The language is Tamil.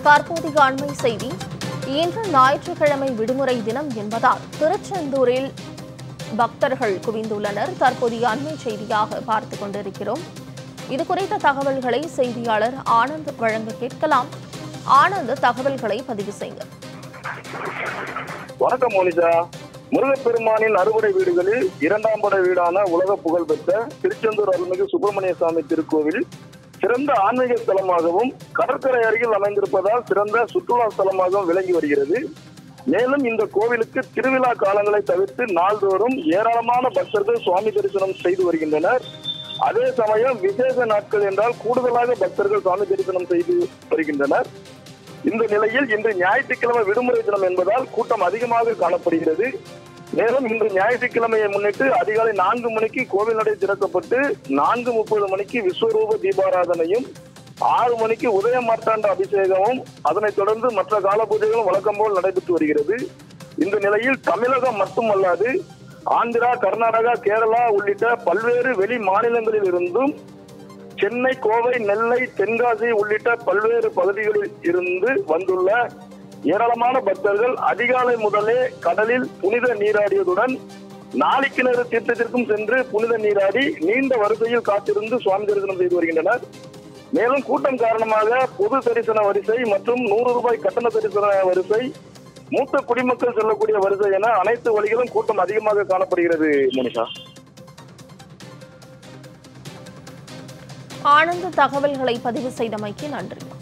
தற்போதைய அண்மை செய்தி இன்று ஞாயிற்றுக்கிழமை விடுமுறை தினம் என்பதால் திருச்செந்தூரில் பக்தர்கள் குவிந்துள்ளனர் தற்போதைய அண்மை செய்தியாக பார்த்துக் கொண்டிருக்கிறோம் இது குறித்த தகவல்களை செய்தியாளர் ஆனந்த் வழங்க கேட்கலாம் ஆனந்த் தகவல்களை பதிவு செய்யுங்க வணக்கம் மோனிஷா முருகப்பெருமானின் அறுபடை வீடுகளில் இரண்டாம் படை வீடான உலக புகழ் பெற்ற திருச்செந்தூர் அருள்மிகு சுப்பிரமணிய சுவாமி திருக்கோவில் சிறந்த ஆன்மீக ஸ்தலமாகவும் கடற்கரை அருகில் அமைந்திருப்பதால் சிறந்த சுற்றுலா ஸ்தலமாகவும் விளங்கி வருகிறது மேலும் இந்த கோவிலுக்கு திருவிழா காலங்களை தவிர்த்து நாள்தோறும் ஏராளமான பக்தர்கள் சுவாமி தரிசனம் செய்து வருகின்றனர் அதே சமயம் விசேஷ நாட்கள் என்றால் கூடுதலாக பக்தர்கள் சுவாமி தரிசனம் செய்து வருகின்றனர் இந்த நிலையில் இன்று ஞாயிற்றுக்கிழமை விடுமுறை தினம் என்பதால் கூட்டம் அதிகமாக காணப்படுகிறது மேலும் இன்று ஞாயிற்றுக்கிழமையை முன்னிட்டு அதிகாலை நான்கு மணிக்கு கோவில் நடை திறக்கப்பட்டு நான்கு முப்பது மணிக்கு விஸ்வரூப தீபாராதனையும் ஆறு மணிக்கு உதய மார்த்தாண்ட அபிஷேகமும் அதனைத் தொடர்ந்து மற்ற கால பூஜைகளும் வழக்கம் போல் நடைபெற்று வருகிறது இந்த நிலையில் தமிழகம் மட்டுமல்லாது ஆந்திரா கர்நாடகா கேரளா உள்ளிட்ட பல்வேறு வெளி மாநிலங்களில் இருந்தும் சென்னை கோவை நெல்லை தென்காசி உள்ளிட்ட பல்வேறு பகுதிகளில் இருந்து வந்துள்ள ஏராளமான பக்தர்கள் அதிகாலை முதலே கடலில் புனித நீராடியதுடன் நாளிக்கிணறு தீர்த்தத்திற்கும் சென்று புனித நீராடி நீண்ட வரிசையில் காத்திருந்து சுவாமி தரிசனம் செய்து வருகின்றனர் மேலும் கூட்டம் காரணமாக பொது தரிசன வரிசை மற்றும் நூறு ரூபாய் கட்டண தரிசன வரிசை மூத்த குடிமக்கள் செல்லக்கூடிய வரிசை என அனைத்து வழிகளும் கூட்டம் அதிகமாக காணப்படுகிறது மோனிஷா ஆனந்த் தகவல்களை பதிவு செய்தமைக்கு நன்றி